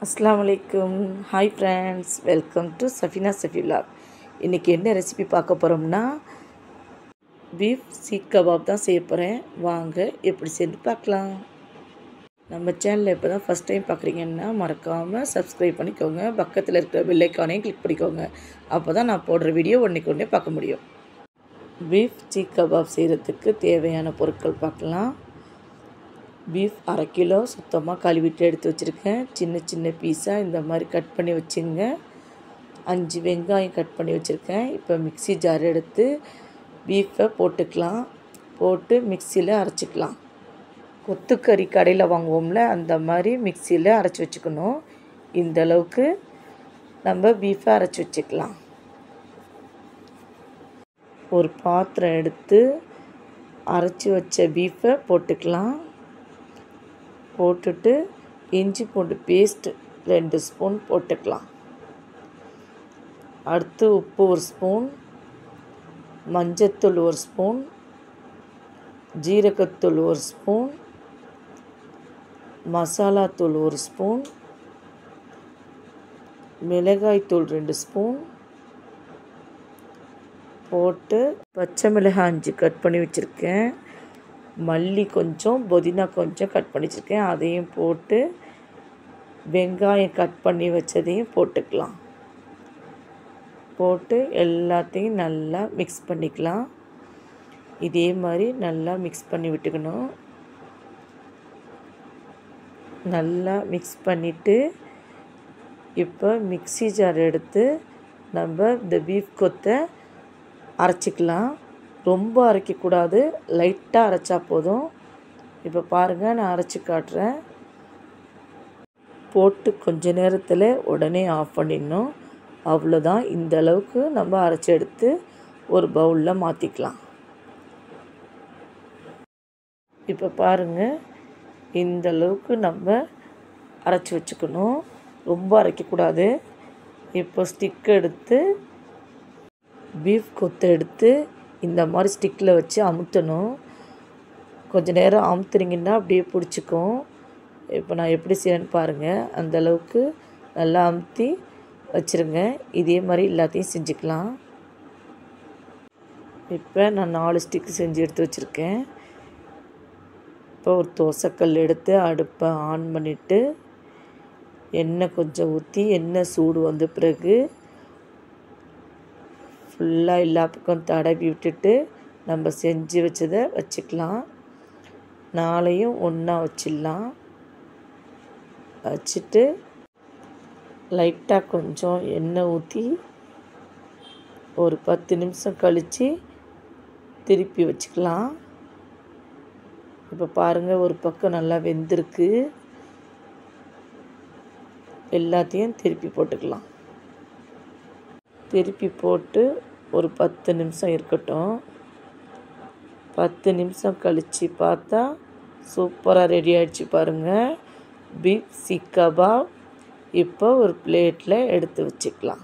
அஸ்ஸலாமு அலைக்கும் hi friends welcome to Safina Safila இன்றைக்கி என்ன ரெசிபி பார்க்க போகிறோம்னா பீஃப் சீக் கபாப் தான் செய்ய போகிறேன் வாங்க எப்படி செஞ்சு பார்க்கலாம் நம்ம சேனலில் இப்போ தான் ஃபஸ்ட் டைம் பார்க்குறீங்கன்னா மறக்காமல் சப்ஸ்கிரைப் பண்ணிக்கோங்க பக்கத்தில் இருக்கிற பெல்லைக்கானையும் கிளிக் பண்ணிக்கோங்க அப்போ தான் நான் போடுற வீடியோ ஒன்றைக்கு ஒன்றே பார்க்க முடியும் பீஃப் சீக் கபாப் செய்கிறதுக்கு தேவையான பொருட்கள் பார்க்கலாம் பீஃப் அரை கிலோ சுத்தமாக கழுவிட்டு எடுத்து வச்சுருக்கேன் சின்ன சின்ன பீஸாக இந்த மாதிரி கட் பண்ணி வச்சுங்க அஞ்சு வெங்காயம் கட் பண்ணி வச்சுருக்கேன் இப்போ மிக்ஸி ஜார் எடுத்து பீஃபை போட்டுக்கலாம் போட்டு மிக்சியில் அரைச்சிக்கலாம் கொத்துக்கறி கடையில் வாங்குவோம்ல அந்த மாதிரி மிக்சியில் அரைச்சி வச்சுக்கணும் இந்த அளவுக்கு நம்ம பீஃபை அரைச்சி வச்சுக்கலாம் ஒரு பாத்திரம் எடுத்து அரைச்சி வச்ச பீஃபை போட்டுக்கலாம் போட்டுட்டு இஞ்சி பூண்டு பேஸ்ட் ரெண்டு ஸ்பூன் போட்டுக்கலாம் அடுத்து உப்பு ஒரு ஸ்பூன் மஞ்சத்தூள் ஒரு ஸ்பூன் ஜீரகத்தூள் ஒரு ஸ்பூன் மசாலாத்தூள் ஒரு ஸ்பூன் மிளகாய்த்தூள் ரெண்டு ஸ்பூன் போட்டு பச்சை மிளகாய் அஞ்சு கட் பண்ணி வச்சுருக்கேன் மல்லி கொஞ்சம் புதினா கொஞ்சம் கட் பண்ணி வச்சுருக்கேன் அதையும் போட்டு வெங்காயம் கட் பண்ணி வச்சதையும் போட்டுக்கலாம் போட்டு எல்லாத்தையும் நல்லா மிக்ஸ் பண்ணிக்கலாம் இதே மாதிரி நல்லா மிக்ஸ் பண்ணி விட்டுக்கணும் நல்லா மிக்ஸ் பண்ணிவிட்டு இப்போ மிக்ஸி ஜார் எடுத்து நம்ம இந்த பீஃப் கொத்தை அரைச்சிக்கலாம் ரொம்ப அரைக்கக்கூடாது லைட்டாக அரைச்சா போதும் இப்போ பாருங்கள் நான் அரைச்சி காட்டுறேன் போட்டு கொஞ்ச நேரத்தில் உடனே ஆஃப் பண்ணிடணும் அவ்வளோதான் இந்த அளவுக்கு நம்ம அரைச்சி எடுத்து ஒரு பவுலில் மாற்றிக்கலாம் இப்போ பாருங்கள் இந்த அளவுக்கு நம்ம அரைச்சி வச்சுக்கணும் ரொம்ப அரைக்கக்கூடாது இப்போ ஸ்டிக் எடுத்து பீஃப் கொத்தை எடுத்து இந்த மாதிரி ஸ்டிக்கில் வச்சு அமுத்தணும் கொஞ்சம் நேரம் அமுத்துனீங்கன்னா அப்படியே பிடிச்சிக்கும் இப்போ நான் எப்படி செய்யறேன்னு பாருங்கள் அந்த அளவுக்கு நல்லா அமுத்தி வச்சுருங்க இதே மாதிரி எல்லாத்தையும் செஞ்சுக்கலாம் இப்போ நான் நாலு ஸ்டிக்கு செஞ்சு எடுத்து வச்சுருக்கேன் இப்போ ஒரு தோசைக்கல் எடுத்து அடுப்பை ஆன் பண்ணிவிட்டு எண்ணெய் கொஞ்சம் ஊற்றி எண்ணெய் சூடு வந்த பிறகு ஃபுல்லாக எல்லா பக்கம் தடவி விட்டுட்டு நம்ம செஞ்சு வச்சதை வச்சுக்கலாம் நாளையும் ஒன்றா வச்சிடலாம் வச்சுட்டு லைட்டாக கொஞ்சம் எண்ணெய் ஊற்றி ஒரு பத்து நிமிஷம் கழித்து திருப்பி வச்சுக்கலாம் இப்போ பாருங்கள் ஒரு பக்கம் நல்லா வெந்திருக்கு எல்லாத்தையும் திருப்பி போட்டுக்கலாம் திருப்பி போட்டு ஒரு பத்து நிமிஷம் இருக்கட்டும் பத்து நிமிஷம் கழித்து பார்த்தா சூப்பராக ரெடி ஆகிடுச்சு பாருங்கள் பீஃப் சீக் கபாப் இப்போ ஒரு பிளேட்டில் எடுத்து வச்சுக்கலாம்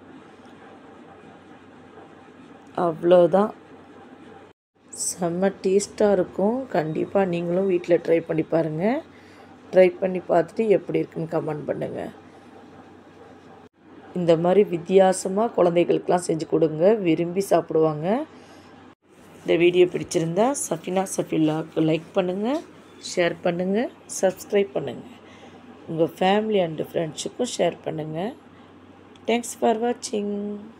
அவ்வளோதான் செம்ம டேஸ்ட்டாக இருக்கும் கண்டிப்பாக நீங்களும் வீட்டில் ட்ரை பண்ணி பாருங்கள் ட்ரை பண்ணி பார்த்துட்டு எப்படி இருக்குன்னு கமெண்ட் பண்ணுங்கள் இந்த மாதிரி வித்தியாசமாக குழந்தைகளுக்கெலாம் செஞ்சு கொடுங்க விரும்பி சாப்பிடுவாங்க இந்த வீடியோ பிடிச்சிருந்தா சஃபினா சஃபில்லாவுக்கு லைக் பண்ணுங்கள் ஷேர் பண்ணுங்கள் சப்ஸ்கிரைப் பண்ணுங்கள் உங்கள் ஃபேமிலி அண்டு ஃப்ரெண்ட்ஸுக்கும் ஷேர் பண்ணுங்கள் தேங்க்ஸ் ஃபார் வாட்சிங்